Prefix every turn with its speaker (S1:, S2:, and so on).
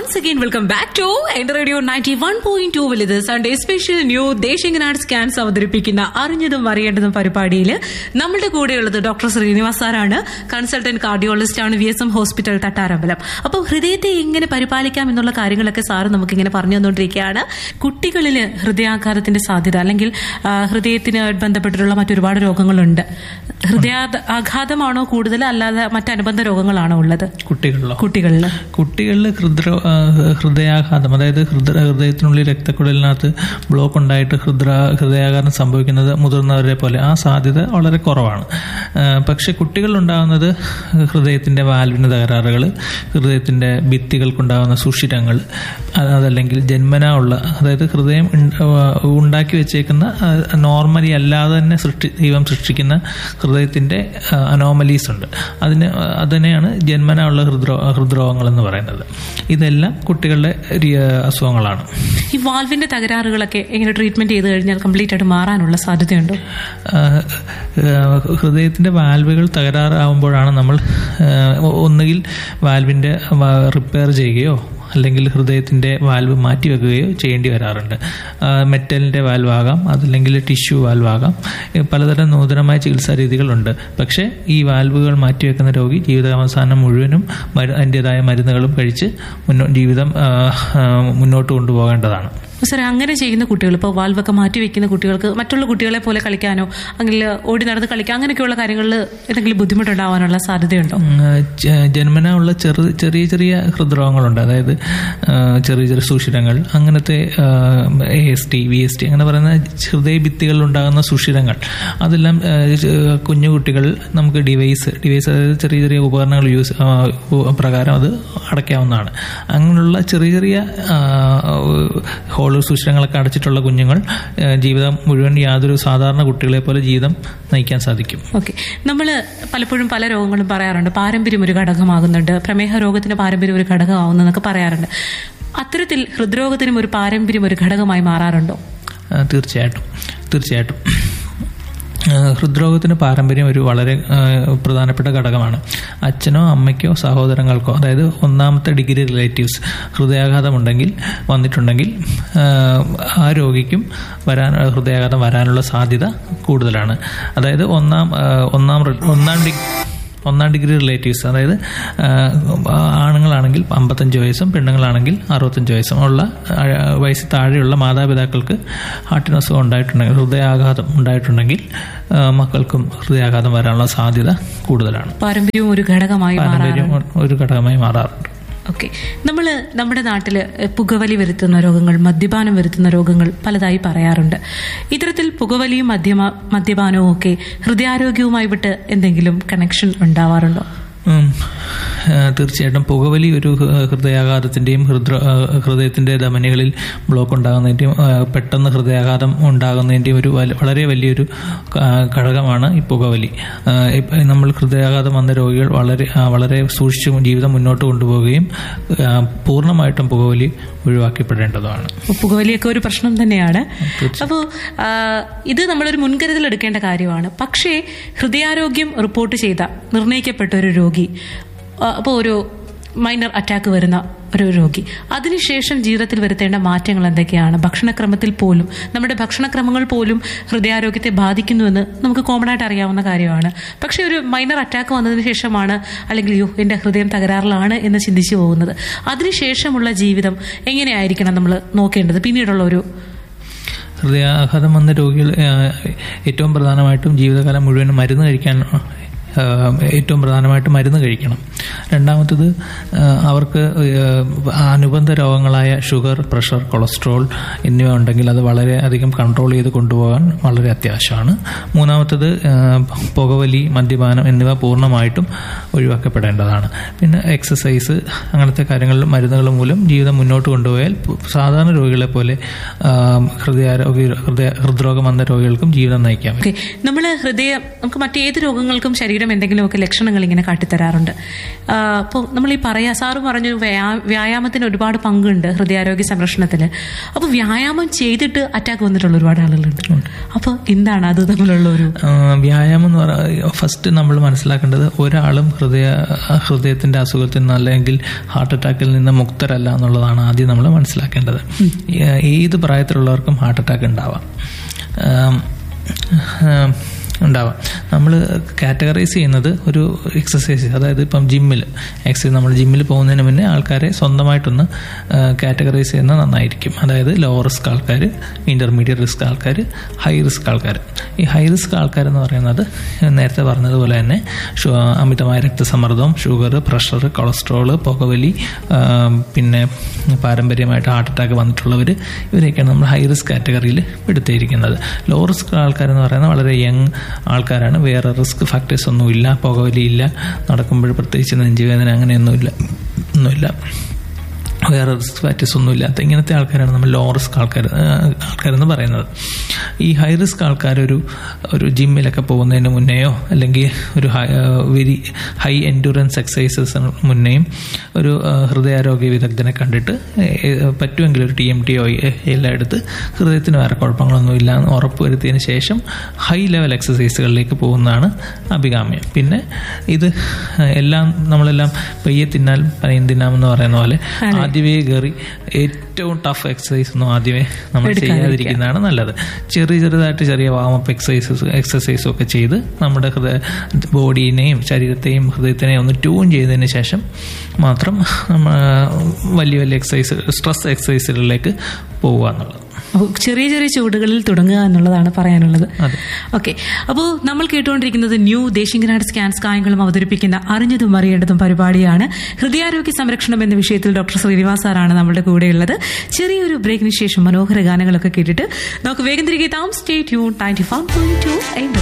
S1: Once again welcome back to എന്റെ radio ninety one point two ഇത് Sunday special new Desinganad scans അവതരിപ്പിക്കുന്ന അറിഞ്ഞതും അറിയേണ്ടതും പരിപാടിയിൽ നമ്മുടെ കൂടെയുള്ളത് ഡോക്ടർ ശ്രീനിവാസ് സാറാണ് കൺസൾട്ടന്റ് കാർഡിയോളജിസ്റ്റ് ആണ് V S M hospital Thattarambalam അപ്പോൾ ഹൃദയത്തെ എങ്ങനെ പരിപാലിക്കാം എന്നുള്ള കാര്യങ്ങളൊക്കെ സാറ് നമുക്ക് ഇങ്ങനെ പറഞ്ഞു തന്നുകൊണ്ടിരിക്കുകയാണ് കുട്ടികളിൽ ഹൃദയാഘാതത്തിന്റെ സാധ്യത അല്ലെങ്കിൽ ആ, ഹൃദയത്തിന് ബന്ധപ്പെട്ടിട്ടുള്ള മറ്റൊരുപാട് രോഗങ്ങളുണ്ട് ഹൃദയാഘാതമാണോ കൂടുതൽ അല്ലാതെ മറ്റനുബന്ധ രോഗങ്ങളാണോ ഉള്ളത്
S2: കുട്ടികളിലോ
S1: കുട്ടികളിൽ
S2: കുട്ടികളിൽ ഹൃദ്ര ആ, ഹൃദയാഘാതം അതായത് ഹൃദ ഹൃദയത്തിനുള്ളിൽ രക്തക്കുഴലിനകത്ത് ബ്ലോക്ക് ഉണ്ടായിട്ട് ഹൃദ്ര ഹൃദയാഘാതം സംഭവിക്കുന്നത് മുതിർന്നവരെ പോലെ ആ സാധ്യത വളരെ കുറവാണ് ആ, പക്ഷെ കുട്ടികളിലുണ്ടാകുന്നത് ഹൃദയത്തിൻ്റെ വാൽവിന് തകരാറുകൾ ഹൃദയത്തിൻ്റെ ഭിത്തികൾക്കുണ്ടാകുന്ന സുഷിരങ്ങൾ അത് അതല്ലെങ്കിൽ ജന്മനാ ഉള്ള അതായത് ഹൃദയം ഉണ്ട- ആ, ഉണ്ടാക്കി വെച്ചേക്കുന്ന നോർമലി അല്ലാതെ തന്നെ സൃഷ്ടി ദൈവം സൃഷ്ടിക്കുന്ന ഹൃദയത്തിൻ്റെ അനോമലീസ് ഉണ്ട് അതിന് അതിനെയാണ് ജന്മനാ ഉള്ള ഹൃദ്രോ ഹൃദ്രോഗങ്ങൾ എന്ന് പറയുന്നത് ഇതെല്ലാം കുട്ടികളുടെ ഒരു, ആ, അസുഖങ്ങളാണ്
S1: ഈ വാൽവിന്റെ തകരാറുകളൊക്കെ എങ്ങനെ ട്രീറ്റ്മെന്റ് ചെയ്ത് കഴിഞ്ഞാൽ കംപ്ലീറ്റ് ആയിട്ട് മാറാനുള്ള സാധ്യതയുണ്ടോ
S2: ആ, ആ, ഹൃദയത്തിന്റെ വാൽവുകൾ തകരാറാവുമ്പോഴാണ് നമ്മൾ ആ, ഒന്നുകിൽ വാൽവിന്റെ റിപ്പയർ ചെയ്യുകയോ അല്ലെങ്കിൽ ഹൃദയത്തിന്റെ വാൽവ് മാറ്റി വെക്കുകയോ ചെയ്യേണ്ടി വരാറുണ്ട് ആ, മെറ്റലിന്റെ വാൽവാകാം അതല്ലെങ്കിൽ ടിഷ്യൂ വാൽവാകാം ഏ, പലതരം നൂതനമായ ചികിത്സാ രീതികളുണ്ട് പക്ഷേ ഈ വാൽവുകൾ മാറ്റിവെക്കുന്ന രോഗി ജീവിതാവസാനം മുഴുവനും മരു അതിൻ്റെതായ മരുന്നുകളും കഴിച്ച് മുന്നോ ജീവിതം ആ, ആ, മുന്നോട്ട് കൊണ്ടുപോകേണ്ടതാണ്
S1: സാർ അങ്ങനെ ചെയ്യുന്ന കുട്ടികൾ ഇപ്പോൾ വാൽവൊക്കെ മാറ്റി വെക്കുന്ന കുട്ടികൾക്ക് മറ്റുള്ള കുട്ടികളെ പോലെ കളിക്കാനോ അല്ലെങ്കിൽ ഓടി നടന്ന് കളിക്കാൻ അങ്ങനെയൊക്കെയുള്ള കാര്യങ്ങളിൽ എന്തെങ്കിലും ബുദ്ധിമുട്ടുണ്ടാവാനുള്ള സാധ്യതയുണ്ടോ
S2: ഉം, ജ- ജന്മനാ ഉള്ള ചെറു ചെറിയ ചെറിയ ഹൃദ്രോഗങ്ങളുണ്ട് അതായത് ആ, ചെറിയ ചെറിയ സുഷിരങ്ങൾ അങ്ങനത്തെ A S D V S D അങ്ങനെ പറയുന്ന ഹൃദയ ഭിത്തികളിൽ ഉണ്ടാകുന്ന സുഷിരങ്ങൾ അതെല്ലാം ആ, ചെ- കുഞ്ഞു കുട്ടികൾ നമുക്ക് ഡിവൈസ് ഡിവൈസ് അതായത് ചെറിയ ചെറിയ ഉപകരണങ്ങൾ യൂസ് ആ, ഉ- പ്രകാരം അത് അടയ്ക്കാവുന്നതാണ് അങ്ങനെയുള്ള ചെറിയ ചെറിയ ഹോള് സുഷിരങ്ങളൊക്കെ അടച്ചിട്ടുള്ള കുഞ്ഞുങ്ങൾ ആ, ജീവിതം മുഴുവൻ യാതൊരു സാധാരണ കുട്ടികളെ പോലെ ജീവിതം നയിക്കാൻ സാധിക്കും
S1: ഓക്കെ നമ്മൾ പലപ്പോഴും പല രോഗങ്ങളും പറയാറുണ്ട് പാരമ്പര്യം ഒരു ഘടകമാകുന്നുണ്ട് പ്രമേഹ രോഗത്തിന് പാരമ്പര്യം ഒരു ഘടകമാകുന്നതെന്നൊക്കെ പറയാറുണ്ട് അത്തരത്തിൽ ഹൃദ്രോഗത്തിനും ഒരു പാരമ്പര്യം ഒരു ഘടകമായി മാറാറുണ്ടോ
S2: ആ, തീർച്ചയായിട്ടും തീർച്ചയായിട്ടും ആ, ഹൃദ്രോഗത്തിന് പാരമ്പര്യം ഒരു വളരെ ആ, പ്രധാനപ്പെട്ട ഘടകമാണ് അച്ഛനോ അമ്മയ്ക്കോ സഹോദരങ്ങൾക്കോ അതായത് ഒന്നാമത്തെ ഡിഗ്രി റിലേറ്റീവ്സ് ഹൃദയാഘാതമുണ്ടെങ്കിൽ വന്നിട്ടുണ്ടെങ്കിൽ ആ, ആ രോഗിക്കും വരാൻ ഹൃദയാഘാതം വരാനുള്ള സാധ്യത കൂടുതലാണ് അതായത് ഒന്നാം ആ, ഒന്നാം റി- ഒന്നാം ഡിഗ്രി ഒന്നാം ഡിഗ്രി റിലേറ്റീവ്സ് അതായത് ആ, ആണുങ്ങളാണെങ്കിൽ അമ്പത്തഞ്ച് വയസ്സും പെണ്ണുങ്ങളാണെങ്കിൽ അറുപത്തഞ്ച് വയസ്സും ഉള്ള ആ, വയസ്സിൽ താഴെയുള്ള മാതാപിതാക്കൾക്ക് ഹാർട്ടിന് അസുഖം ഉണ്ടായിട്ടുണ്ടെങ്കിൽ ഹൃദയാഘാതം ഉണ്ടായിട്ടുണ്ടെങ്കിൽ ആ, മക്കൾക്കും ഹൃദയാഘാതം വരാനുള്ള സാധ്യത കൂടുതലാണ്
S1: പാരമ്പര്യവും ഒരു ഘടകമായി
S2: പാരമ്പര്യം
S1: മാറാറുണ്ട്
S2: ഒരു ഘടകമായി മാറാറുണ്ട്
S1: ഓക്കെ നമ്മൾ നമ്മുടെ നാട്ടിൽ പുകവലി വരുത്തുന്ന രോഗങ്ങൾ മദ്യപാനം വരുത്തുന്ന രോഗങ്ങൾ പലതായി പറയാറുണ്ട് ഇത്തരത്തിൽ പുകവലിയും മദ്യമ മദ്യപാനവും ഒക്കെ ഹൃദയാരോഗ്യവുമായി വിട്ട് എന്തെങ്കിലും കണക്ഷൻ ഉണ്ടാവാറുണ്ടോ
S2: ഉം. ആ, തീർച്ചയായിട്ടും പുകവലി ഒരു ഹൃ- ഹൃദയാഘാതത്തിന്റെയും ഹൃദ്ര ആ, ഹൃദയത്തിന്റെ ധമനികളിൽ ബ്ലോക്ക് ഉണ്ടാകുന്നതിന്റെയും ആ, പെട്ടെന്ന് ഹൃദയാഘാതം ഉണ്ടാകുന്നതിന്റെയും ഒരു വല- വളരെ വലിയൊരു ആ, ഘടകമാണ് ഈ പുകവലി ആ, ഇപ്പ നമ്മൾ ഹൃദയാഘാതം വന്ന രോഗികൾ വളരെ ആ, വളരെ സൂക്ഷിച്ച് ജീവിതം മുന്നോട്ട് കൊണ്ടുപോവുകയും ആ, പൂർണ്ണമായിട്ടും പുകവലി ഒഴിവാക്കപ്പെടേണ്ടതാണ്
S1: അപ്പോൾ പുകവലിയൊക്കെ ഒരു പ്രശ്നം തന്നെയാണ് അപ്പോൾ ഇത് നമ്മളൊരു മുൻകരുതൽ എടുക്കേണ്ട കാര്യമാണ് പക്ഷേ ഹൃദയാരോഗ്യം റിപ്പോർട്ട് ചെയ്ത നിർണയിക്കപ്പെട്ട ഒരു രോഗി അപ്പോൾ ഒരു മൈനർ അറ്റാക്ക് വരുന്ന ഒരു രോഗി അതിനുശേഷം ജീവിതത്തിൽ വരുത്തേണ്ട മാറ്റങ്ങൾ എന്തൊക്കെയാണ് ഭക്ഷണക്രമത്തിൽ പോലും നമ്മുടെ ഭക്ഷണക്രമങ്ങൾ പോലും ഹൃദയാരോഗ്യത്തെ ബാധിക്കുന്നുവെന്ന് നമുക്ക് കോമൺ ആയിട്ട് അറിയാവുന്ന കാര്യമാണ് പക്ഷേ ഒരു മൈനർ അറ്റാക്ക് വന്നതിന് ശേഷമാണ് അല്ലെങ്കിൽ യോ എൻ്റെ ഹൃദയം തകരാറിലാണ് എന്ന് ചിന്തിച്ചു പോകുന്നത് അതിനുശേഷമുള്ള ജീവിതം എങ്ങനെയായിരിക്കണം നമ്മൾ നോക്കേണ്ടത് പിന്നീടുള്ള ഒരു
S2: ഹൃദയാഘാതം വന്ന രോഗികൾ ആ, ഏറ്റവും പ്രധാനമായിട്ടും ജീവിതകാലം മുഴുവൻ മരുന്ന് കഴിക്കാൻ ആ, ഏറ്റവും പ്രധാനമായിട്ട് മരുന്ന് കഴിക്കണം രണ്ടാമത്തത് ആ, അവർക്ക് ആ, അനുബന്ധ രോഗങ്ങളായ ഷുഗർ പ്രഷർ കൊളസ്ട്രോൾ എന്നിവ ഉണ്ടെങ്കിൽ അത് വളരെ അധികം കൺട്രോൾ ചെയ്ത് കൊണ്ടുപോകാൻ വളരെ അത്യാവശ്യമാണ് മൂന്നാമത്തത് ആ, പുകവലി മദ്യപാനം എന്നിവ പൂർണ്ണമായിട്ടും ഒഴിവാക്കപ്പെടേണ്ടതാണ് പിന്നെ എക്സസൈസ് അങ്ങനത്തെ കാര്യങ്ങളിൽ മരുന്നുകൾ മൂലം ജീവിതം മുന്നോട്ട് കൊണ്ടുപോയാൽ പു- സാധാരണ രോഗികളെ പോലെ ആ, ഹൃദയാരോഗ്യ ഹൃദയ ഹൃദ്രോഗം വന്ന രോഗികൾക്കും ജീവിതം നയിക്കാം
S1: ഓക്കെ നമ്മൾ ഹൃദയം നമുക്ക് മറ്റേത് രോഗങ്ങൾക്കും ശരീര പലപ്പോഴും എന്തെങ്കിലുമൊക്കെ ലക്ഷണങ്ങൾ ഇങ്ങനെ കാട്ടിത്തരാറുണ്ട് അപ്പോൾ നമ്മൾ ഈ പറയാ സാറ് പറഞ്ഞു വ്യാ- വ്യായാമത്തിന് ഒരുപാട് പങ്കുണ്ട് ഹൃദയാരോഗ്യ സംരക്ഷണത്തിൽ അപ്പോൾ വ്യായാമം ചെയ്തിട്ട് അറ്റാക്ക് വന്നിട്ടുള്ള ഒരുപാട് ആളുകളുണ്ട് അപ്പോൾ എന്താണ് അത് തമ്മിലുള്ള ഒരു
S2: ആ, വ്യായാമം എന്ന് പറയുക ഫസ്റ്റ് നമ്മൾ മനസ്സിലാക്കേണ്ടത് ഒരാളും ഹൃദയ ഹൃദയത്തിന്റെ അസുഖത്തിൽ നിന്ന് അല്ലെങ്കിൽ ഹാർട്ട് അറ്റാക്കിൽ നിന്ന് മുക്തരല്ല എന്നുള്ളതാണ് ആദ്യം നമ്മൾ മനസ്സിലാക്കേണ്ടത് ഏ- ഏത് പ്രായത്തിലുള്ളവർക്കും ഹാർട്ട് അറ്റാക്ക് ഉണ്ടാവാം ആം, ആം, ഉണ്ടാവാം നമ്മൾ കാറ്റഗറൈസ് ചെയ്യുന്നത് ഒരു എക്സസൈസ് അതായത് ഇപ്പം ജിമ്മിൽ എക്സസൈസ് നമ്മൾ ജിമ്മിൽ പോകുന്നതിന് മുന്നേ ആൾക്കാരെ സ്വന്തമായിട്ടൊന്ന് കാറ്റഗറൈസ് ചെയ്യുന്നത് നന്നായിരിക്കും അതായത് ലോ റിസ്ക് ആൾക്കാർ ഇന്റർമീഡിയറ്റ് റിസ്ക് ആൾക്കാർ ഹൈ റിസ്ക് ആൾക്കാർ ഈ ഹൈ റിസ്ക് ആൾക്കാരെന്ന് പറയുന്നത് നേരത്തെ പറഞ്ഞതുപോലെ തന്നെ ഷു- അമിതമായ രക്തസമ്മർദ്ദം ഷുഗർ പ്രഷർ കൊളസ്ട്രോള് പുകവലി ആ, പിന്നെ പാരമ്പര്യമായിട്ട് ഹാർട്ട് അറ്റാക്ക് വന്നിട്ടുള്ളവർ ഇവരെയൊക്കെയാണ് നമ്മൾ ഹൈ റിസ്ക് കാറ്റഗറിയിൽ എടുത്തിരിക്കുന്നത് ലോ റിസ്ക് ആൾക്കാരെന്ന് പറയുന്നത് വളരെ യങ് ആൾക്കാരാണ് വേറെ റിസ്ക് ഫാക്ടേഴ്സ് ഒന്നുമില്ല പുകവലിയില്ല നടക്കുമ്പോൾ പ്രത്യേകിച്ച് നെഞ്ചുവേദന അങ്ങനെയൊന്നുമില്ല ഒന്നുമില്ല വേറെ റിസ്ക് ഫാക്ടേഴ്സ് ഒന്നും ഇല്ലാത്ത ഇങ്ങനത്തെ ആൾക്കാരാണ് നമ്മൾ ലോ റിസ്ക് ആൾക്കാർ ആൾക്കാരെന്ന് പറയുന്നത് ഈ ഹൈ റിസ്ക് ആൾക്കാർ ഒരു ഒരു ജിമ്മിലൊക്കെ പോകുന്നതിന് മുന്നെയോ അല്ലെങ്കിൽ ഒരു വെരി ഹൈ എൻഡുറൻസ് എക്സസൈസസ് മുന്നേയും ഒരു ആ, ഹൃദയാരോഗ്യ വിദഗ്ധനെ കണ്ടിട്ട് ഏ, പറ്റുമെങ്കിൽ ഒരു ടി എം ടി ഒ എല്ലാം എടുത്ത് ഹൃദയത്തിന് വേറെ കുഴപ്പങ്ങളൊന്നും ഇല്ല എന്ന് ഉറപ്പ് വരുത്തിയതിന് ശേഷം ഹൈ ലെവൽ എക്സസൈസുകളിലേക്ക് പോകുന്നതാണ് അഭികാമ്യം പിന്നെ ഇത് എല്ലാം നമ്മളെല്ലാം പെയ്യെ തിന്നാൽ പനയും തിന്നാമെന്ന് പറയുന്ന പോലെ ആദ്യമേ കയറി ഏറ്റവും ടഫ് എക്സസൈസ് ഒന്നും ആദ്യമേ നമ്മൾ ചെയ്യാതിരിക്കുന്നതാണ് നല്ലത് ചെറിയ ചെറുതായിട്ട് ചെറിയ വാമപ്പ് എക്സസൈസസ് എക്സസൈസും ഒക്കെ ചെയ്ത് നമ്മുടെ ഹൃദയ ബോഡീനെയും ശരീരത്തെയും ഹൃദയത്തിനെയും ഒന്ന് ട്യൂൺ ചെയ്തതിന് ശേഷം മാത്രം നമ്മ വലിയ വലിയ എക്സസൈസ് സ്ട്രെസ് എക്സസൈസുകളിലേക്ക് പോവുക എന്നുള്ളത്
S1: അപ്പോൾ ചെറിയ ചെറിയ ചുവടുകളിൽ തുടങ്ങുക എന്നുള്ളതാണ് പറയാനുള്ളത്
S2: അതെ.
S1: ഓക്കെ അപ്പോൾ നമ്മൾ കേട്ടുകൊണ്ടിരിക്കുന്നത് ന്യൂ ദേശിംഗനാട് സ്കാൻസ് കായങ്ങളും അവതരിപ്പിക്കുന്ന അറിഞ്ഞതും അറിയേണ്ടതും പരിപാടിയാണ് ഹൃദയാരോഗ്യ സംരക്ഷണം എന്ന വിഷയത്തിൽ ഡോക്ടർ ശ്രീനിവാസ് സാറാണ് നമ്മുടെ കൂടെയുള്ളത് ചെറിയൊരു ബ്രേക്കിന് ശേഷം മനോഹര ഗാനങ്ങളൊക്കെ കേട്ടിട്ട് നമുക്ക് വേഗം തിരികെ എത്താം stay tune ninety five point to